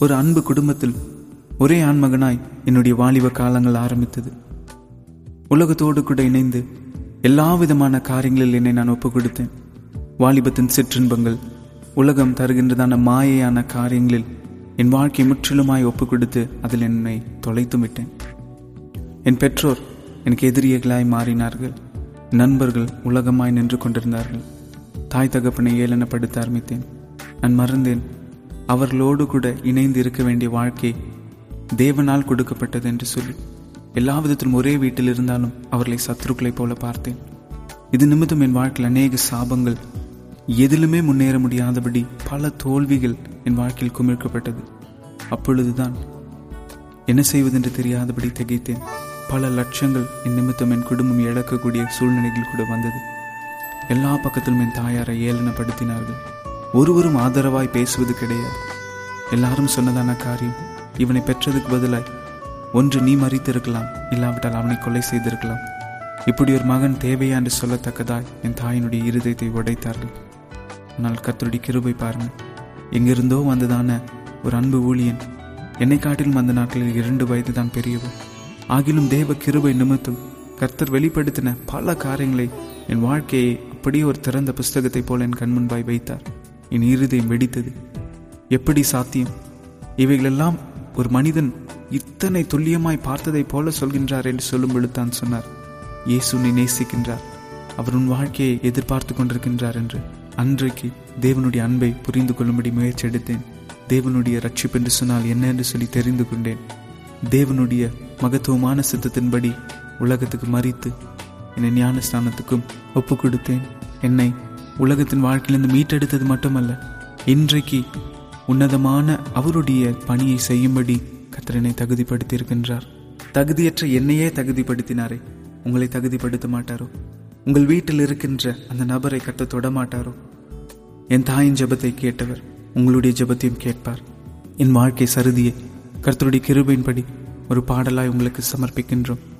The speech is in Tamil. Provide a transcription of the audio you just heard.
ஒரு அன்பு குடும்பத்தில் ஒரே ஆண்மகனாய் என்னுடைய வாலிப காலங்கள் ஆரம்பித்தது உலகத்தோடு கூட இணைந்து எல்லா விதமான காரியங்களில் என்னை நான் ஒப்புக் கொடுத்தேன் வாலிபத்தின் சிற்றின்பங்கள் உலகம் தருகின்றதான மாயையான காரியங்களில் என் வாழ்க்கை முற்றிலுமாய் ஒப்புக் கொடுத்து அதில் என்னை தொலைத்து விட்டேன் என் பெற்றோர் எனக்கு எதிரியர்களாய் மாறினார்கள் நண்பர்கள் உலகமாய் நின்று கொண்டிருந்தார்கள் தாய் தகப்பனை ஏளனப்படுத்த ஆரம்பித்தேன் நான் மறந்தேன் அவர்களோடு கூட இணைந்து இருக்க வேண்டிய வாழ்க்கை தேவனால் கொடுக்கப்பட்டது என்று சொல்லி எல்லா விதத்திலும் ஒரே வீட்டில் இருந்தாலும் அவர்களை சத்துருக்களைப் போல பார்த்தேன் இது நிமித்தம் என் வாழ்க்கையில் அநேக சாபங்கள் எதிலுமே முன்னேற முடியாதபடி பல தோல்விகள் என் வாழ்க்கையில் குமிழ்க்கப்பட்டது அப்பொழுதுதான் என்ன செய்வதென்று தெரியாதபடி திகைத்தேன் பல லட்சங்கள் என் நிமித்தம் என் குடும்பம் இழக்கக்கூடிய சூழ்நிலைகள் கூட வந்தது எல்லா பக்கத்திலும் என் தாயாரை ஏளனப்படுத்தினார்கள் ஒருவரும் ஆதரவாய் பேசுவது கிடையாது எல்லாரும் சொன்னதான காரியம் இவனை பெற்றதுக்கு பதிலாய் ஒன்று நீ மறித்திருக்கலாம் இல்லாவிட்டால் அவனை கொலை செய்திருக்கலாம் இப்படி ஒரு மகன் தேவையா என்று சொல்லத்தக்கதாய் என் தாயினுடைய இருதயத்தை உடைத்தார்கள் ஆனால் கத்தருடைய கிருபை பாருங்க எங்கிருந்தோ வந்ததான ஒரு அன்பு ஊழியன் என்னை காட்டிலும் அந்த நாட்களில் இரண்டு வயது தான் பெரியவர் ஆகிலும் தேவ கிருபை நிமித்தம் கர்த்தர் வெளிப்படுத்தின பல காரியங்களை என் வாழ்க்கையை அப்படியே ஒரு திறந்த புஸ்தகத்தை போல என் கண் முன்பாய் வைத்தார் என் இருதயம் வெடித்தது எப்படி சாத்தியம் இவைகளெல்லாம் ஒரு மனிதன் இத்தனை துல்லியமாய் பார்த்ததைப் போல சொல்கின்றார் என்று சொல்லும் பொழுது தான் சொன்னார் இயேசு உன்னை நேசிக்கின்றார் அவர் உன் வாழ்க்கையை எதிர்பார்த்து கொண்டிருக்கின்றார் என்று அன்றைக்கு தேவனுடைய அன்பை புரிந்து கொள்ளும்படி முயற்சி எடுத்தேன் தேவனுடைய ரட்சிப்பு என்று சொன்னால் என்ன என்று சொல்லி தெரிந்து கொண்டேன் தேவனுடைய மகத்துவமான சித்தத்தின்படி உலகத்துக்கு மறித்து என்னை ஞான ஸ்தானத்துக்கும் ஒப்பு கொடுத்தேன் என்னை உலகத்தின் வாழ்க்கையிலிருந்து மீட்டெடுத்தது மட்டுமல்ல இன்றைக்கு உன்னதமான அவருடைய பணியை செய்யும்படி கத்திரனை தகுதிப்படுத்தி இருக்கின்றார் தகுதியற்ற என்னையே தகுதிப்படுத்தினாரே உங்களை தகுதிப்படுத்த மாட்டாரோ உங்கள் வீட்டில் இருக்கின்ற அந்த நபரை கத்த தொட மாட்டாரோ என் தாயின் ஜெபத்தை கேட்டவர் உங்களுடைய ஜெபத்தையும் கேட்பார் என் வாழ்க்கை சருதியை கர்த்தருடைய கிருபையின்படி ஒரு பாடலாய் உங்களுக்கு சமர்ப்பிக்கின்றோம்